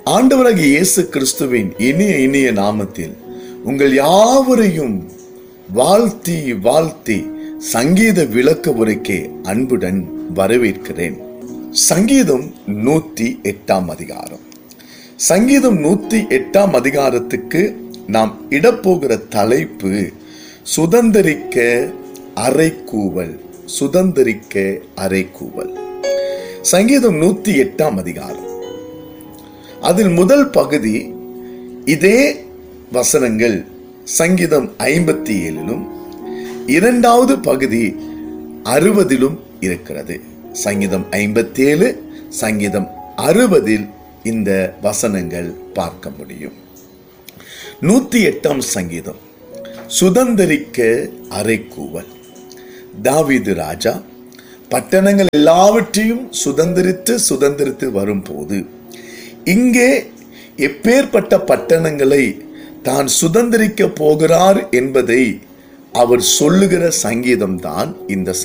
ஆண்டவராகிய இயேசு கிறிஸ்துவின் இனிய இனிய நாமத்தில் உங்கள் யாவரையும் வாழ்த்தி வாழ்த்தி சங்கீத விளக்க உரைக்கே அன்புடன் வரவேற்கிறேன் சங்கீதம் நூத்தி எட்டாம் அதிகாரம் சங்கீதம் நூத்தி எட்டாம் அதிகாரத்துக்கு நாம் இடப்போகிற தலைப்பு சுதந்திரிக்க அரைக்கூவல் சுதந்திரிக்க அரைக்கூவல் சங்கீதம் நூத்தி எட்டாம் அதிகாரம் அதில் முதல் பகுதி இதே வசனங்கள் சங்கீதம் ஐம்பத்தி ஏழிலும் இரண்டாவது பகுதி அறுபதிலும் இருக்கிறது சங்கீதம் ஐம்பத்தி ஏழு சங்கீதம் அறுபதில் இந்த வசனங்கள் பார்க்க முடியும் நூத்தி எட்டாம் சங்கீதம் சுதந்திரிக்க அரைக்கூவல் தாவீது ராஜா பட்டணங்கள் எல்லாவற்றையும் சுதந்திரித்து சுதந்திரித்து வரும்போது இங்கே எப்பேற்பட்ட பட்டணங்களை தான் சுதந்திரிக்க போகிறார் என்பதை அவர் சொல்லுகிற சங்கீதம் தான் இந்த